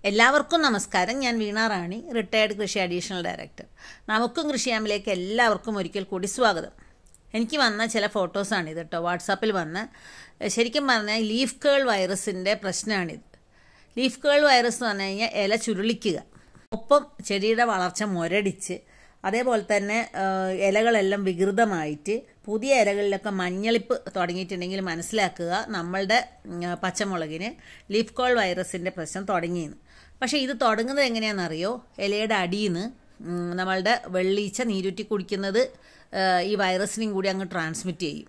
എല്ലാവർക്കും നമസ്കാരം ഞാൻ വീണ റാണി റിട്ടയർഡ് കൃഷി അഡീഷണൽ ഡയറക്ടർ നമുക്കും കൃഷിയാമിലേക്ക് എല്ലാവർക്കും ഒരിക്കൽ കൂടി സ്വാഗതം എനിക്ക് വന്ന ചില ഫോട്ടോസാണിത് കേട്ടോ വാട്സാപ്പിൽ വന്ന് ശരിക്കും പറഞ്ഞാൽ ലീഫ് കേൾ വൈറസിൻ്റെ പ്രശ്നമാണിത് ലീഫ് കേൾ വൈറസ് എന്ന് പറഞ്ഞു കഴിഞ്ഞാൽ ഇല ചുരുളിക്കുക ഒപ്പം ചെടിയുടെ വളർച്ച മുരടിച്ച് അതേപോലെ തന്നെ ആ, ഇലകളെല്ലാം വികൃതമായിട്ട് പുതിയ ഇലകളിലൊക്കെ മഞ്ഞളിപ്പ് തുടങ്ങിയിട്ടുണ്ടെങ്കിൽ മനസ്സിലാക്കുക നമ്മളുടെ ഉം, പച്ചമുളകിന് ലീഫ് കോൾ വൈറസിൻ്റെ പ്രശ്നം തുടങ്ങിയെന്ന് പക്ഷേ ഇത് തുടങ്ങുന്നത് എങ്ങനെയാണെന്നറിയോ ഇലയുടെ അടിയിൽ നിന്ന് ഉം, നമ്മളുടെ വെള്ളീച്ച നീരുറ്റി കുടിക്കുന്നത് ആ, ഈ വൈറസിനെയും കൂടി അങ്ങ് ട്രാൻസ്മിറ്റ് ചെയ്യും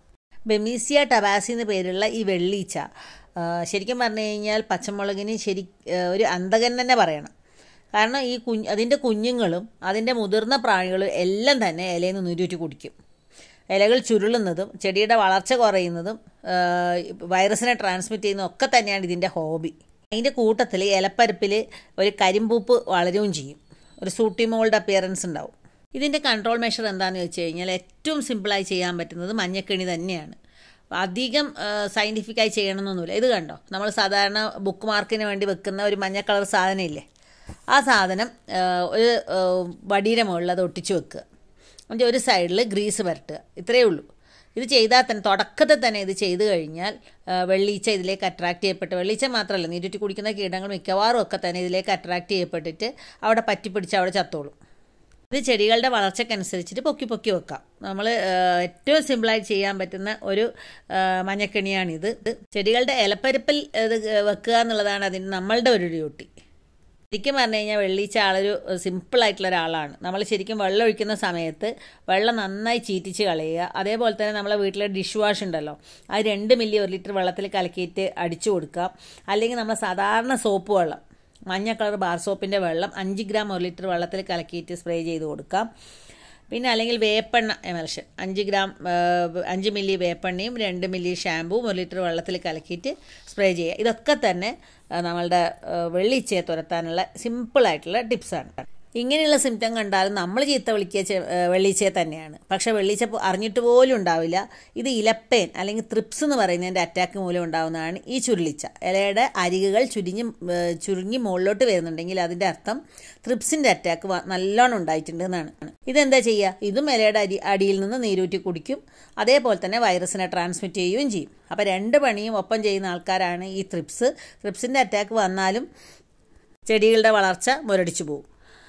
ബെമീസിയ ടബാസി എന്ന പേരുള്ള ഈ വെള്ളീച്ച ആ, ശരിക്കും പറഞ്ഞു കഴിഞ്ഞാൽ പച്ചമുളകിന് ശരി ആ, ഒരു അന്തകൻ തന്നെ പറയണം കാരണം ഈ കുഞ്ഞ് അതിൻ്റെ കുഞ്ഞുങ്ങളും അതിൻ്റെ മുതിർന്ന പ്രാണികളും എല്ലാം തന്നെ ഇലയിൽ നിന്ന് നീരൂറ്റി കുടിക്കും ഇലകൾ ചുരുളുന്നതും ചെടിയുടെ വളർച്ച കുറയുന്നതും ആ, വൈറസിനെ ട്രാൻസ്മിറ്റ് ചെയ്യുന്നതും ഒക്കെ തന്നെയാണ് ഇതിൻ്റെ ഹോബി അതിൻ്റെ കൂട്ടത്തിൽ ഇലപ്പരപ്പിൽ ഒരു കരിമ്പൂപ്പ് വളരുകയും ചെയ്യും ഒരു സൂട്ടിമോൾഡ് അപ്പിയറൻസ് ഉണ്ടാവും ഇതിൻ്റെ കൺട്രോൾ മെഷർ എന്താണെന്ന് വെച്ച് കഴിഞ്ഞാൽ ഏറ്റവും സിമ്പിളായി ചെയ്യാൻ പറ്റുന്നത് മഞ്ഞക്കെണി തന്നെയാണ് അധികം സയൻറ്റിഫിക്കായി ചെയ്യണമെന്നൊന്നുമില്ല ഇത് കണ്ടോ നമ്മൾ സാധാരണ ബുക്ക് മാർക്കിന് വേണ്ടി വെക്കുന്ന ഒരു മഞ്ഞ കളർ സാധനം ഇല്ലേ ആ സാധനം ആ, ഒരു ആ, വടിയുടെ മുകളിൽ അത് ഒട്ടിച്ച് വെക്കുക എന്നിട്ട് ഒരു സൈഡിൽ ഗ്രീസ് പുരട്ടുക ഇത്രയേ ഉള്ളൂ ഇത് ചെയ്താൽ തന്നെ തുടക്കത്തിൽ തന്നെ ഇത് ചെയ്തു കഴിഞ്ഞാൽ ആ, വെള്ളീച്ച ഇതിലേക്ക് അട്രാക്ട് ചെയ്യപ്പെട്ട് വെള്ളീച്ച മാത്രമല്ല നീരുറ്റി കുടിക്കുന്ന കീടങ്ങൾ മിക്കവാറും ഒക്കെ തന്നെ ഇതിലേക്ക് അട്രാക്ട് ചെയ്യപ്പെട്ടിട്ട് അവിടെ പറ്റിപ്പിടിച്ച് അവിടെ ചത്തോളും ഇത് ചെടികളുടെ വളർച്ചക്കനുസരിച്ചിട്ട് പൊക്കി പൊക്കി വെക്കാം നമ്മൾ ഏറ്റവും സിമ്പിളായി ചെയ്യാൻ പറ്റുന്ന ഒരു ആ, മഞ്ഞക്കെണിയാണിത് ഇത് ചെടികളുടെ ഇലപ്പരപ്പിൽ ഇത് വെക്കുക എന്നുള്ളതാണ് അതിന് നമ്മളുടെ ഒരു ഡ്യൂട്ടി ശരിക്കും പറഞ്ഞു കഴിഞ്ഞാൽ വെള്ളീച്ച ആളൊരു സിമ്പിളായിട്ടുള്ള ഒരാളാണ് നമ്മൾ ശരിക്കും വെള്ളം ഒഴിക്കുന്ന സമയത്ത് വെള്ളം നന്നായി ചീറ്റിച്ച് കളയുക അതേപോലെ തന്നെ നമ്മളെ വീട്ടിലെ ഡിഷ് വാഷ് ഉണ്ടല്ലോ അത് രണ്ട് മില്ലി ഒരു ലിറ്റർ വെള്ളത്തിൽ കലക്കിയിട്ട് അടിച്ചു കൊടുക്കുക അല്ലെങ്കിൽ നമ്മൾ സാധാരണ സോപ്പ് വെള്ളം മഞ്ഞ കളർ ബാർ സോപ്പിൻ്റെ വെള്ളം അഞ്ച് ഗ്രാം ഒരു ലിറ്റർ വെള്ളത്തിൽ കലക്കിയിട്ട് സ്പ്രേ ചെയ്ത് കൊടുക്കാം പിന്നെ അല്ലെങ്കിൽ വേപ്പെണ്ണ എമൽഷൻ അഞ്ച് ഗ്രാം ആ, അഞ്ച് മില്ലി വേപ്പെണ്ണയും രണ്ട് മില്ലി ഷാമ്പുവും ഒരു ലിറ്റർ വെള്ളത്തിൽ കലക്കിയിട്ട് സ്പ്രേ ചെയ്യുക ഇതൊക്കെ തന്നെ ആ, നമ്മളുടെ ആ, വെള്ളിച്ചയെ തുരത്താനുള്ള സിമ്പിളായിട്ടുള്ള ടിപ്സാണ് ഇങ്ങനെയുള്ള സിംറ്റം കണ്ടാലും നമ്മൾ ചീത്ത വിളിക്കുക ചെ- ആ, വെള്ളീച്ചയെ തന്നെയാണ് പക്ഷേ വെള്ളീച്ച പോ- അറിഞ്ഞിട്ട് പോലും ഉണ്ടാവില്ല ഇത് ഇലപ്പേൻ അല്ലെങ്കിൽ ത്രിപ്സ് എന്ന് പറയുന്നതിൻ്റെ അറ്റാക്ക് മൂലം ഉണ്ടാവുന്നതാണ് ഈ ചുരുളിച്ച ഇലയുടെ അരികുകൾ ചുരിഞ്ഞ് ആ, ചുരുങ്ങി മുകളിലോട്ട് വരുന്നുണ്ടെങ്കിൽ അതിൻ്റെ അർത്ഥം ത്രിപ്സിൻ്റെ അറ്റാക്ക് വ- നല്ലോണം ഉണ്ടായിട്ടുണ്ട് എന്നാണ് ഇതെന്താ ചെയ്യുക ഇതും ഇലയുടെ അരി അടിയിൽ നിന്ന് നീരൂറ്റി കുടിക്കും അതേപോലെ തന്നെ വൈറസിനെ ട്രാൻസ്മിറ്റ് ചെയ്യുകയും ചെയ്യും അപ്പോൾ രണ്ട് പണിയും ഒപ്പം ചെയ്യുന്ന ആൾക്കാരാണ് ഈ ത്രിപ്സ് ത്രിപ്സിൻ്റെ അറ്റാക്ക് വന്നാലും ചെടികളുടെ വളർച്ച മുരടിച്ചു പോകും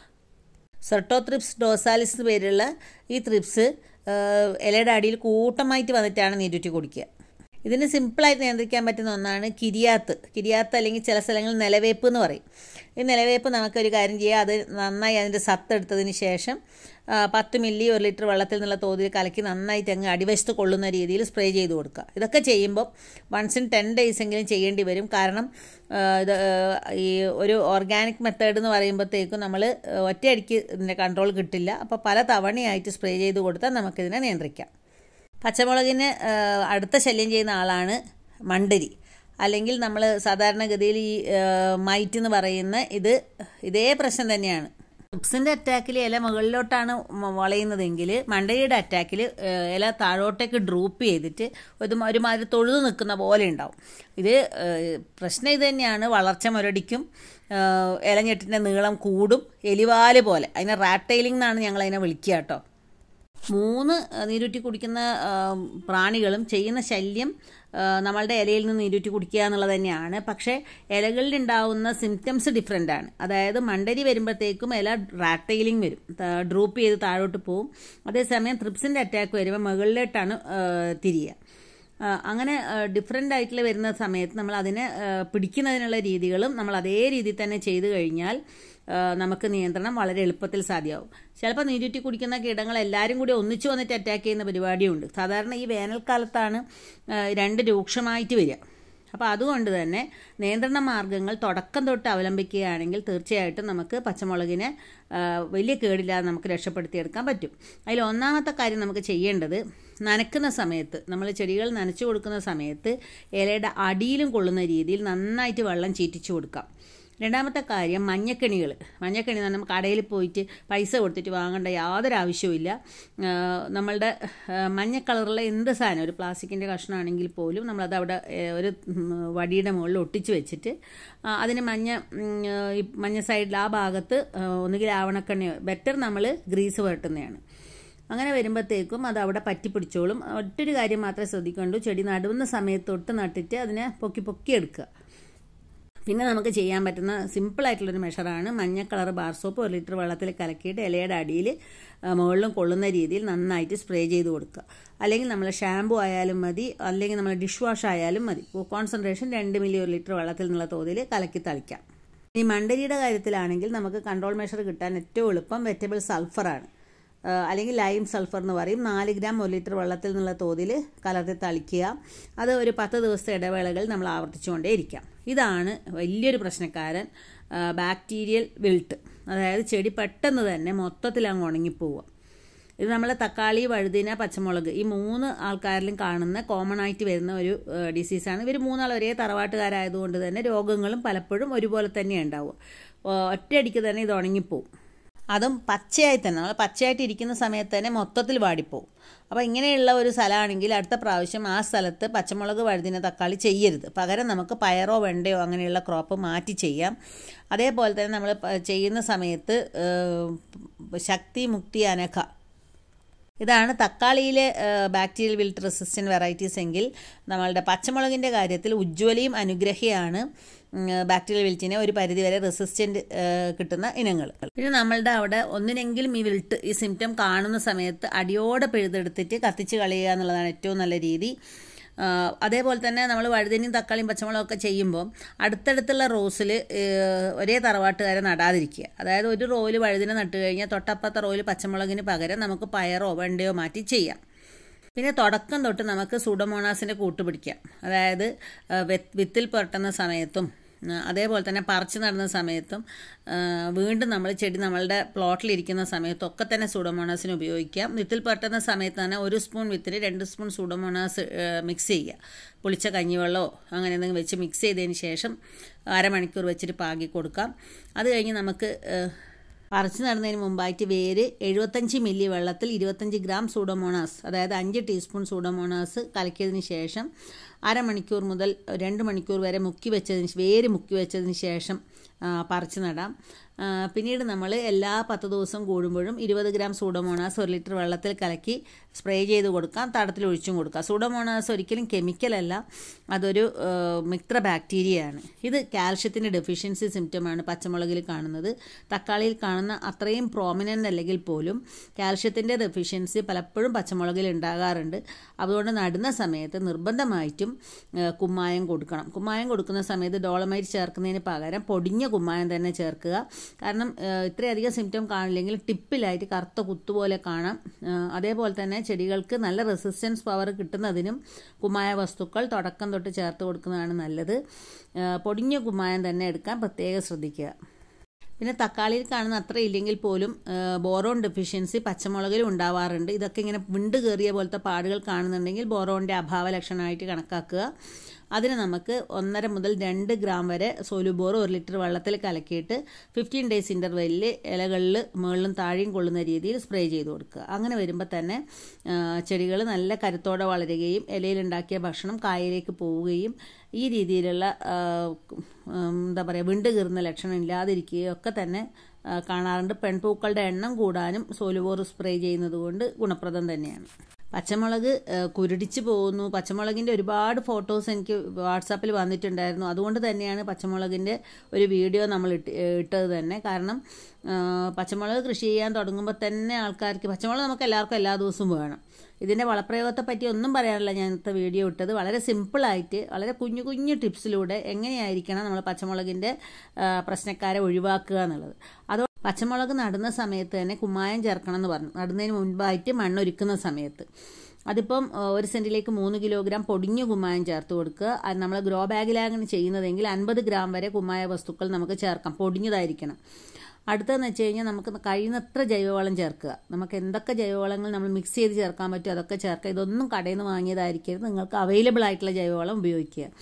സെർട്ടോത്രിപ്സ് ഡോസാലിസ് എന്ന് പേരുള്ള ഈ ത്രിപ്സ് ഇലയുടെ അടിയിൽ കൂട്ടമായിട്ട് വന്നിട്ടാണ് നീരുറ്റി കുടിക്കുക ഇതിന് സിമ്പിളായിട്ട് നിയന്ത്രിക്കാൻ പറ്റുന്ന ഒന്നാണ് കിരിയാത്ത് കിരിയാത്ത് അല്ലെങ്കിൽ ചില സ്ഥലങ്ങളിൽ നിലവേപ്പ് എന്ന് പറയും ഈ നിലവേപ്പ് നമുക്കൊരു കാര്യം ചെയ്യാം അത് നന്നായി അതിൻ്റെ സത്ത് എടുത്തതിന് ശേഷം ആ, പത്ത് മില്ലി ഒരു ലിറ്റർ വെള്ളത്തിൽ നിന്നുള്ള തോതിൽ കലക്കി നന്നായിട്ട് അങ്ങ് അടിവശത്ത് കൊള്ളുന്ന രീതിയിൽ സ്പ്രേ ചെയ്ത് കൊടുക്കുക ഇതൊക്കെ ചെയ്യുമ്പോൾ വൺസ് ഇൻ ടെൻ ഡേയ്സ് എങ്കിലും ചെയ്യേണ്ടി വരും കാരണം ആ, ഇത് ആ, ഈ ഒരു ഓർഗാനിക് മെത്തേഡ് എന്ന് പറയുമ്പോഴത്തേക്കും നമ്മൾ ഒറ്റയടിക്ക് ഇതിൻ്റെ കൺട്രോൾ കിട്ടില്ല അപ്പോൾ പല തവണയായിട്ട് സ്പ്രേ ചെയ്ത് കൊടുത്താൽ നമുക്കിതിനെ നിയന്ത്രിക്കാം പച്ചമുളകിന് ആ, അടുത്ത ശല്യം ചെയ്യുന്ന ആളാണ് മണ്ടരി അല്ലെങ്കിൽ നമ്മൾ സാധാരണഗതിയിൽ ഈ ആ, മൈറ്റ് എന്ന് പറയുന്ന ഇത് ഇതേ പ്രശ്നം തന്നെയാണ് ട്രിപ്സിൻ്റെ അറ്റാക്കിൽ ഇല മുകളിലോട്ടാണ് മ- വളയുന്നതെങ്കിൽ മണ്ടരിയുടെ അറ്റാക്കിൽ ഇല താഴോട്ടേക്ക് ഡ്രൂപ്പ് ചെയ്തിട്ട് ഒരു മ- ഒരുമാതിരി തൊഴുതു നിൽക്കുന്ന പോലെ ഉണ്ടാവും ഇത് ആ, പ്രശ്നം ഇത് തന്നെയാണ് വളർച്ച മുരടിക്കും ആ, ഇലഞ്ഞെട്ടിൻ്റെ നീളം കൂടും എലിവാല് പോലെ അതിനെ റാറ്റെയിലിംഗ് എന്നാണ് ഞങ്ങൾ അതിനെ വിളിക്കുക കേട്ടോ മൂന്ന് അഹ് നീരുറ്റി കുടിക്കുന്ന ആം, പ്രാണികളും ചെയ്യുന്ന ശല്യം ആ, നമ്മളുടെ ഇലയിൽ നിന്ന് നീരുറ്റി കുടിക്കുക എന്നുള്ളത് തന്നെയാണ് പക്ഷേ ഇലകളിൽ ഉണ്ടാവുന്ന സിംറ്റംസ് ഡിഫറെൻ്റ് ആണ് അതായത് മണ്ടരി വരുമ്പോഴത്തേക്കും ഇല റാറ്റെയിലിംഗ് വരും ഡ്രൂപ്പ് ചെയ്ത് താഴോട്ട് പോവും അതേസമയം ത്രിപ്സിൻ്റെ അറ്റാക്ക് വരുമ്പോൾ മുകളിലോട്ടാണ് ആ, തിരിയുക ആ, അങ്ങനെ ഡിഫറെൻ്റ് ആയിട്ടുള്ള വരുന്ന സമയത്ത് നമ്മൾ അതിനെ ആ, പിടിക്കുന്നതിനുള്ള രീതികളും നമ്മൾ അതേ രീതിയിൽ തന്നെ ചെയ്തു കഴിഞ്ഞാൽ ആ, നമുക്ക് നിയന്ത്രണം വളരെ എളുപ്പത്തിൽ സാധ്യമാവും ചിലപ്പോൾ നീരുറ്റി കുടിക്കുന്ന കീടങ്ങൾ എല്ലാവരും കൂടി ഒന്നിച്ചു വന്നിട്ട് അറ്റാക്ക് ചെയ്യുന്ന പരിപാടിയുണ്ട് സാധാരണ ഈ വേനൽക്കാലത്താണ് ആ, രണ്ട് രൂക്ഷമായിട്ട് വരിക അപ്പോൾ അതുകൊണ്ട് തന്നെ നിയന്ത്രണ മാർഗങ്ങൾ തുടക്കം തൊട്ട് അവലംബിക്കുകയാണെങ്കിൽ തീർച്ചയായിട്ടും നമുക്ക് പച്ചമുളകിനെ ആ, വലിയ കേടില്ലാതെ നമുക്ക് രക്ഷപ്പെടുത്തിയെടുക്കാൻ പറ്റും അതിൽ ഒന്നാമത്തെ കാര്യം നമുക്ക് ചെയ്യേണ്ടത് നനക്കുന്ന സമയത്ത് നമ്മൾ ചെടികൾ നനച്ചു കൊടുക്കുന്ന സമയത്ത് ഇലയുടെ അടിയിലും കൊള്ളുന്ന രീതിയിൽ നന്നായിട്ട് വെള്ളം ചീറ്റിച്ചു കൊടുക്കാം രണ്ടാമത്തെ കാര്യം മഞ്ഞക്കെണികൾ മഞ്ഞക്കെണി എന്ന് പറഞ്ഞാൽ കടയിൽ പോയിട്ട് പൈസ കൊടുത്തിട്ട് വാങ്ങേണ്ട യാതൊരു ആവശ്യവുമില്ല ആ, നമ്മളുടെ ആ, മഞ്ഞ കളറുള്ള എന്ത് സാധനം ഒരു പ്ലാസ്റ്റിക്കിൻ്റെ കഷ്ണമാണെങ്കിൽ പോലും നമ്മളത് അവിടെ ഏ, ഒരു ഉം, വടിയുടെ മുകളിൽ ഒട്ടിച്ച് വെച്ചിട്ട് ആ, അതിന് മഞ്ഞ ഉം, ഈ മഞ്ഞ സൈഡിൽ ആ ഭാഗത്ത് ആ, ഒന്നുകിൽ ആവണക്കെണ്ണയോ ബെറ്റർ നമ്മൾ ഗ്രീസ് പുരട്ടുന്നതാണ് അങ്ങനെ വരുമ്പോഴത്തേക്കും അത് അവിടെ പറ്റി പിടിച്ചോളും ഒറ്റൊരു കാര്യം മാത്രമേ ശ്രദ്ധിക്കണ്ടു ചെടി നടുന്ന സമയത്ത് തൊട്ട് നട്ടിട്ട് അതിനെ പൊക്കി പൊക്കി എടുക്കുക പിന്നെ നമുക്ക് ചെയ്യാൻ പറ്റുന്ന സിമ്പിളായിട്ടുള്ളൊരു മെഷറാണ് മഞ്ഞ കളർ ബാർ സോപ്പ് ഒരു ലിറ്റർ വെള്ളത്തിൽ കലക്കിയിട്ട് ഇലയുടെ അടിയിൽ മുകളിലും കൊള്ളുന്ന രീതിയിൽ നന്നായിട്ട് സ്പ്രേ ചെയ്ത് കൊടുക്കുക അല്ലെങ്കിൽ നമ്മൾ ഷാമ്പു ആയാലും മതി അല്ലെങ്കിൽ നമ്മൾ ഡിഷ് വാഷ് ആയാലും മതി കോൺസെൻട്രേഷൻ രണ്ട് മില്ലി ഒരു ലിറ്റർ വെള്ളത്തിൽ നിന്നുള്ള തോതിൽ കലക്കി തളിക്കാം ഈ മണ്ടരിയുടെ കാര്യത്തിലാണെങ്കിൽ നമുക്ക് കൺട്രോൾ മെഷർ കിട്ടാൻ ഏറ്റവും എളുപ്പം വെറ്റബിൾ സൾഫറാണ് ആഹ് അല്ലെങ്കിൽ ലൈം സൾഫർ എന്ന് പറയും നാല് ഗ്രാം ഒരു ലിറ്റർ വെള്ളത്തിൽ നിന്നുള്ള തോതിൽ കലർത്തി തളിക്കുക അത് ഒരു പത്ത് ദിവസത്തെ ഇടവേളകൾ നമ്മൾ ആവർത്തിച്ചുകൊണ്ടേ ഇരിക്കാം ഇതാണ് വലിയൊരു പ്രശ്നക്കാരൻ ബാക്ടീരിയൽ വിൽട്ട് അതായത് ചെടി പെട്ടെന്ന് തന്നെ മൊത്തത്തിൽ അങ്ങ് ഉണങ്ങിപ്പോവുക ഇത് നമ്മൾ തക്കാളി വഴുതിന പച്ചമുളക് ഈ മൂന്ന് ആൾക്കാരിലും കാണുന്ന കോമൺ ആയിട്ട് വരുന്ന ഒരു ഏഹ്, ഡിസീസാണ് ഇവർ മൂന്നാൾ ഒരേ തറവാട്ടുകാരായതുകൊണ്ട് തന്നെ രോഗങ്ങളും പലപ്പോഴും ഒരുപോലെ തന്നെ ഉണ്ടാവുക ഓ- ഒറ്റയടിക്ക് തന്നെ ഇത് ഉണങ്ങിപ്പോവും അതും പച്ചയായി തന്നെ നമ്മൾ പച്ചയായിട്ട് ഇരിക്കുന്ന സമയത്ത് തന്നെ മൊത്തത്തിൽ വാടിപ്പോവും അപ്പോൾ ഇങ്ങനെയുള്ള ഒരു സ്ഥലമാണെങ്കിൽ അടുത്ത പ്രാവശ്യം ആ സ്ഥലത്ത് പച്ചമുളക് വഴുതിന തക്കാളി ചെയ്യരുത് പകരം നമുക്ക് പയറോ വെണ്ടയോ അങ്ങനെയുള്ള ക്രോപ്പ് മാറ്റി ചെയ്യാം അതേപോലെ തന്നെ നമ്മൾ പ- ചെയ്യുന്ന സമയത്ത് ഏഹ്, ശക്തി മുക്തി അനഘ ഇതാണ് തക്കാളിയിലെ ബാക്ടീരിയൽ വിൽട്ട് റെസിസ്റ്റൻറ്റ് വെറൈറ്റീസ് എങ്കിൽ നമ്മളുടെ പച്ചമുളകിൻ്റെ കാര്യത്തിൽ ഉജ്ജ്വലയും അനുഗ്രഹിയാണ് ബാക്ടീരിയൽ വിൽറ്റിനെ ഒരു പരിധിവരെ റെസിസ്റ്റൻറ്റ് കിട്ടുന്ന ഇനങ്ങൾ പിന്നെ നമ്മളുടെ അവിടെ ഒന്നിനെങ്കിലും ഈ വിൽട്ട് ഈ സിംറ്റം കാണുന്ന സമയത്ത് അടിയോടെ പിഴുതെടുത്തിട്ട് കത്തിച്ച് കളയുക എന്നുള്ളതാണ് ഏറ്റവും നല്ല രീതി ആ, അതേപോലെ തന്നെ നമ്മൾ വഴുതനയും തക്കാളിയും പച്ചമുളകും ഒക്കെ ചെയ്യുമ്പോൾ അടുത്തടുത്തുള്ള റോസിൽ ഒരേ തറവാട്ടുകാരെ നടാതിരിക്കുക അതായത് ഒരു റോയിൽ വഴുതിന നട്ട് കഴിഞ്ഞാൽ തൊട്ടപ്പുറത്തെ റോയിൽ പച്ചമുളകിന് പകരം നമുക്ക് പയറോ വെണ്ടയോ മാറ്റി ചെയ്യാം പിന്നെ തുടക്കം തൊട്ട് നമുക്ക് സൂഡോമോണാസിൻ്റെ കൂട്ട് പിടിക്കാം അതായത് ആ, വെ- വിത്തിൽ പുരട്ടുന്ന സമയത്തും ആ, അതേപോലെ തന്നെ പറിച്ചു നടുന്ന സമയത്തും ആ, വീണ്ടും നമ്മൾ ചെടി നമ്മളുടെ പ്ലോട്ടിലിരിക്കുന്ന സമയത്തൊക്കെ തന്നെ സൂഡോമോണാസിന് ഉപയോഗിക്കാം വിത്തിൽ പുരട്ടുന്ന സമയത്ത് തന്നെ ഒരു സ്പൂൺ വിത്തിന് രണ്ട് സ്പൂൺ സൂഡോമോണാസ് മിക്സ് ചെയ്യുക പുളിച്ച കഞ്ഞിവെള്ളമോ അങ്ങനെ എന്തെങ്കിലും വെച്ച് മിക്സ് ചെയ്തതിന് ശേഷം അരമണിക്കൂർ വെച്ചിട്ട് പാകി കൊടുക്കാം അത് കഴിഞ്ഞ് നമുക്ക് ആ, പറിച്ചു നടുന്നതിന് മുമ്പായിട്ട് വേര് എഴുപത്തഞ്ച് മില്ലി വെള്ളത്തിൽ ഇരുപത്തഞ്ച് ഗ്രാം സൂഡോമോണാസ് അതായത് അഞ്ച് ടീസ്പൂൺ സൂഡോമോണാസ് കലക്കിയതിന് ശേഷം അരമണിക്കൂർ മുതൽ രണ്ട് മണിക്കൂർ വരെ മുക്കി വെച്ചതിന് ശേ- വേര് മുക്കി വെച്ചതിന് ശേഷം ആ, പറിച്ചു നടാം ആ, പിന്നീട് നമ്മൾ എല്ലാ പത്ത് ദിവസം കൂടുമ്പോഴും ഇരുപത് ഗ്രാം സൂഡോമോണാസ് ഒരു ലിറ്റർ വെള്ളത്തിൽ കലക്കി സ്പ്രേ ചെയ്ത് കൊടുക്കാം തടത്തിൽ ഒഴിച്ചും കൊടുക്കാം സൂഡോമോണാസ് ഒരിക്കലും കെമിക്കലല്ല അതൊരു ആ, മിത്ര ബാക്ടീരിയയാണ് ഇത് കാൽഷ്യത്തിൻ്റെ ഡെഫിഷ്യൻസി സിംറ്റമാണ് പച്ചമുളകിൽ കാണുന്നത് തക്കാളിയിൽ കാണുന്ന അത്രയും പ്രോമിനൻ്റ് അല്ലെങ്കിൽ പോലും കാൽഷ്യത്തിൻ്റെ ഡെഫിഷ്യൻസി പലപ്പോഴും പച്ചമുളകിൽ ഉണ്ടാകാറുണ്ട് അതുകൊണ്ട് നടുന്ന സമയത്ത് നിർബന്ധമായിട്ടും ആ, കുമ്മായം കൊടുക്കണം കുമ്മായം കൊടുക്കുന്ന സമയത്ത് ഡോളമൈറ്റ് ചേർക്കുന്നതിന് പകരം പൊടിഞ്ഞ കുമ്മായം തന്നെ ചേർക്കുക കാരണം ആ, ഇത്രയധികം സിംറ്റം കാണില്ലെങ്കിൽ ടിപ്പിലായിട്ട് കറുത്ത കുത്തുപോലെ കാണാം ആ, അതേപോലെ തന്നെ ചെടികൾക്ക് നല്ല റെസിസ്റ്റൻസ് പവർ കിട്ടുന്നതിനും കുമ്മായ വസ്തുക്കൾ തുടക്കം തൊട്ട് ചേർത്ത് കൊടുക്കുന്നതാണ് നല്ലത് ആ, പൊടിഞ്ഞ കുമ്മായം തന്നെ എടുക്കാൻ പ്രത്യേകം ശ്രദ്ധിക്കുക പിന്നെ തക്കാളിയിൽ കാണുന്ന അത്ര ഇല്ലെങ്കിൽ പോലും ആ, ബോറോൺ ഡെഫിഷ്യൻസി പച്ചമുളകിലും ഉണ്ടാവാറുണ്ട് ഇതൊക്കെ ഇങ്ങനെ വിണ്ട് കയറിയ പോലത്തെ പാടുകൾ കാണുന്നുണ്ടെങ്കിൽ ബോറോണിൻ്റെ അഭാവ ലക്ഷണമായിട്ട് കണക്കാക്കുക അതിന് നമുക്ക് ഒന്നര മുതൽ രണ്ട് ഗ്രാം വരെ സോലുബോർ ഒരു ലിറ്റർ വെള്ളത്തിൽ കലക്കിയിട്ട് ഫിഫ്റ്റീൻ ഡേയ്സ് ഇൻ്റർവെല്ലിൽ ഇലകളിൽ മുകളിലും താഴെയും കൊള്ളുന്ന രീതിയിൽ സ്പ്രേ ചെയ്ത് കൊടുക്കുക അങ്ങനെ വരുമ്പോൾ തന്നെ ചെടികൾ നല്ല കരുത്തോടെ വളരുകയും ഇലയിലുണ്ടാക്കിയ ഭക്ഷണം കായയിലേക്ക് പോവുകയും ഈ രീതിയിലുള്ള ആ, ഉം, എന്താ പറയുക വിണ്ട് കീറുന്ന ലക്ഷണം ഇല്ലാതിരിക്കുകയും ഒക്കെ തന്നെ ആ, കാണാറുണ്ട് പെൺപൂക്കളുടെ എണ്ണം കൂടാനും സോലുവോർ സ്പ്രേ ചെയ്യുന്നത് കൊണ്ട് ഗുണപ്രദം തന്നെയാണ് പച്ചമുളക് ആ, കുരുടിച്ച് പോകുന്നു പച്ചമുളകിൻ്റെ ഒരുപാട് ഫോട്ടോസ് എനിക്ക് വാട്സാപ്പിൽ വന്നിട്ടുണ്ടായിരുന്നു അതുകൊണ്ട് തന്നെയാണ് പച്ചമുളകിൻ്റെ ഒരു വീഡിയോ നമ്മൾ ഇട്ട് ഇട്ടത് തന്നെ കാരണം ആ, പച്ചമുളക് കൃഷി ചെയ്യാൻ തുടങ്ങുമ്പോൾ തന്നെ ആൾക്കാർക്ക് പച്ചമുളക് നമുക്ക് എല്ലാവർക്കും എല്ലാ ദിവസവും വേണം ഇതിൻ്റെ വളപ്രയോഗത്തെ പറ്റി ഒന്നും പറയാനില്ല ഞാൻ ഇന്നത്തെ വീഡിയോ ഇട്ടത് വളരെ സിമ്പിളായിട്ട് വളരെ കുഞ്ഞു കുഞ്ഞു ടിപ്സിലൂടെ എങ്ങനെയായിരിക്കണം നമ്മൾ പച്ചമുളകിൻ്റെ ആ, പ്രശ്നക്കാരെ ഒഴിവാക്കുക എന്നുള്ളത് അതോ പച്ചമുളക് നടുന്ന സമയത്ത് തന്നെ കുമ്മായം ചേർക്കണം എന്ന് പറഞ്ഞു നടുന്നതിന് മുൻപായിട്ട് മണ്ണൊരുക്കുന്ന സമയത്ത് അതിപ്പം ആ, ഒരു സെൻറ്റിലേക്ക് മൂന്ന് കിലോഗ്രാം പൊടിഞ്ഞ കുമ്മായം ചേർത്ത് കൊടുക്കുക അത് നമ്മൾ ഗ്രോ ബാഗിലാണ് ചെയ്യുന്നതെങ്കിൽ അൻപത് ഗ്രാം വരെ കുമ്മായ വസ്തുക്കൾ നമുക്ക് ചേർക്കാം പൊടിഞ്ഞതായിരിക്കണം അടുത്തതെന്ന് വെച്ച് കഴിഞ്ഞാൽ നമുക്ക് കഴിയുന്നത്ര ജൈവവളം ചേർക്കുക നമുക്ക് എന്തൊക്കെ ജൈവവളങ്ങൾ നമ്മൾ മിക്സ് ചെയ്ത് ചേർക്കാൻ പറ്റും അതൊക്കെ ചേർക്കുക ഇതൊന്നും കടയിൽ നിന്ന് വാങ്ങിയതായിരിക്കരുത് നിങ്ങൾക്ക് അവൈലബിൾ ആയിട്ടുള്ള ജൈവവളം ഉപയോഗിക്കുക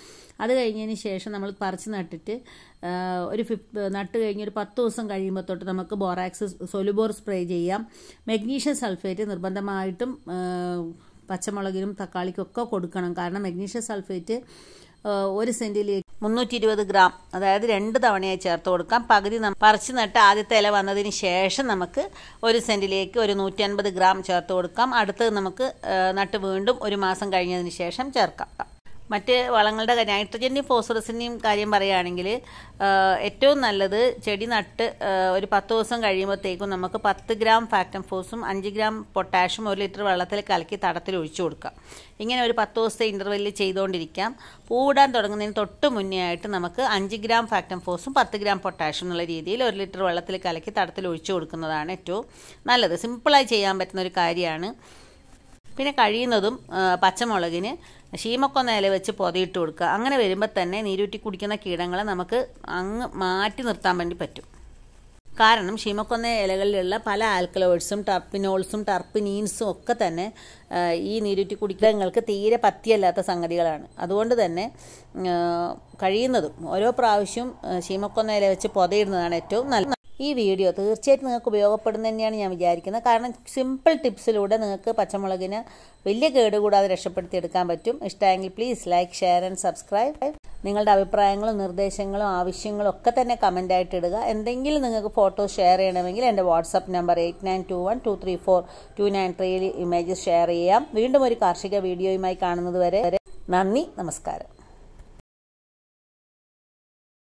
അത് കഴിഞ്ഞതിന് ശേഷം നമ്മൾ പറിച്ച് നട്ടിട്ട് ഒരു ഫിഫ് നട്ട് കഴിഞ്ഞ് ഒരു പത്ത് ദിവസം കഴിയുമ്പോൾ തൊട്ട് നമുക്ക് ബോറാക്സ് സൊലുബോർ സ്പ്രേ ചെയ്യാം മെഗ്നീഷ്യം സൾഫേറ്റ് നിർബന്ധമായിട്ടും പച്ചമുളകിനും തക്കാളിക്കൊക്കെ കൊടുക്കണം കാരണം മെഗ്നീഷ്യം സൾഫേറ്റ് ഒരു സെൻറ്റിലേക്ക് മുന്നൂറ്റി ഇരുപത് ഗ്രാം അതായത് രണ്ട് തവണയായി ചേർത്ത് കൊടുക്കാം പകുതി പറിച്ച് നട്ട് ആദ്യത്തെ ഇല വന്നതിന് ശേഷം നമുക്ക് ഒരു സെൻറ്റിലേക്ക് ഒരു നൂറ്റി അൻപത് ഗ്രാം ചേർത്ത് കൊടുക്കാം അടുത്തത് നമുക്ക് നട്ട് വീണ്ടും ഒരു മാസം കഴിഞ്ഞതിന് ശേഷം ചേർക്കാം മറ്റ് വളങ്ങളുടെ നൈട്രജൻ്റെയും ഫോസ്ഫറസിൻ്റെയും കാര്യം പറയുകയാണെങ്കിൽ ഏറ്റവും നല്ലത് ചെടി നട്ട് ഒരു പത്ത് ദിവസം കഴിയുമ്പോഴത്തേക്കും നമുക്ക് പത്ത് ഗ്രാം ഫാക്ടം ഫോസും അഞ്ച് ഗ്രാം പൊട്ടാഷും ഒരു ലിറ്റർ വെള്ളത്തിൽ കലക്കി തടത്തിൽ ഒഴിച്ചു കൊടുക്കാം ഇങ്ങനെ ഒരു പത്ത് ദിവസത്തെ ഇൻ്റർവെല്ലിൽ ചെയ്തുകൊണ്ടിരിക്കാം പൂടാൻ തുടങ്ങുന്നതിന് തൊട്ട് മുന്നേ ആയിട്ട് നമുക്ക് അഞ്ച് ഗ്രാം ഫാക്ടം ഫോസും പത്ത് ഗ്രാം പൊട്ടാഷും എന്നുള്ള രീതിയിൽ ഒരു ലിറ്റർ വെള്ളത്തിൽ കലക്കി തടത്തിൽ ഒഴിച്ചു കൊടുക്കുന്നതാണ് ഏറ്റവും നല്ലത് സിമ്പിളായി ചെയ്യാൻ പറ്റുന്ന ഒരു കാര്യമാണ് പിന്നെ കഴിയുന്നതും പച്ചമുളകിന് ശീമക്കൊന്ന ഇല വെച്ച് പൊതിയിട്ട് കൊടുക്കുക അങ്ങനെ വരുമ്പോൾ തന്നെ നീരൂറ്റി കുടിക്കുന്ന കീടങ്ങളെ നമുക്ക് അങ്ങ് മാറ്റി നിർത്താൻ വേണ്ടി പറ്റും കാരണം ഷീമക്കൊന്ന ഇലകളിലുള്ള പല ആൽക്കലോയിഡ്സും ടർപ്പിനോൾസും ടർപ്പിനീൻസും ഒക്കെ തന്നെ ഈ നീരുറ്റി കുടിക്കങ്ങൾക്ക് തീരെ പറ്റിയല്ലാത്ത സംഗതികളാണ് അതുകൊണ്ട് തന്നെ കഴിയുന്നതും ഓരോ പ്രാവശ്യം ഷീമക്കൊന്ന ഇല വെച്ച് പൊതയിടുന്നതാണ് ഏറ്റവും നല്ല ഈ വീഡിയോ തീർച്ചയായിട്ടും നിങ്ങൾക്ക് ഉപയോഗപ്പെടുന്ന തന്നെയാണ് ഞാൻ വിചാരിക്കുന്നത് കാരണം സിമ്പിൾ ടിപ്സിലൂടെ നിങ്ങൾക്ക് പച്ചമുളകിന് വലിയ കേടുകൂടാതെ രക്ഷപ്പെടുത്തിയെടുക്കാൻ പറ്റും ഇഷ്ടമായെങ്കിൽ please like share and subscribe നിങ്ങളുടെ അഭിപ്രായങ്ങളും നിർദ്ദേശങ്ങളും ആവശ്യങ്ങളും ഒക്കെ തന്നെ കമൻ്റായിട്ട് ഇടുക എന്തെങ്കിലും നിങ്ങൾക്ക് ഫോട്ടോ ഷെയർ ചെയ്യണമെങ്കിൽ എൻ്റെ WhatsApp number eight nine two one two three four two nine ത്രീയിൽ ഇമേജസ് ഷെയർ ചെയ്യാം വീണ്ടും ഒരു കാർഷിക വീഡിയോയുമായി കാണുന്നത് വരെ നന്ദി നമസ്കാരം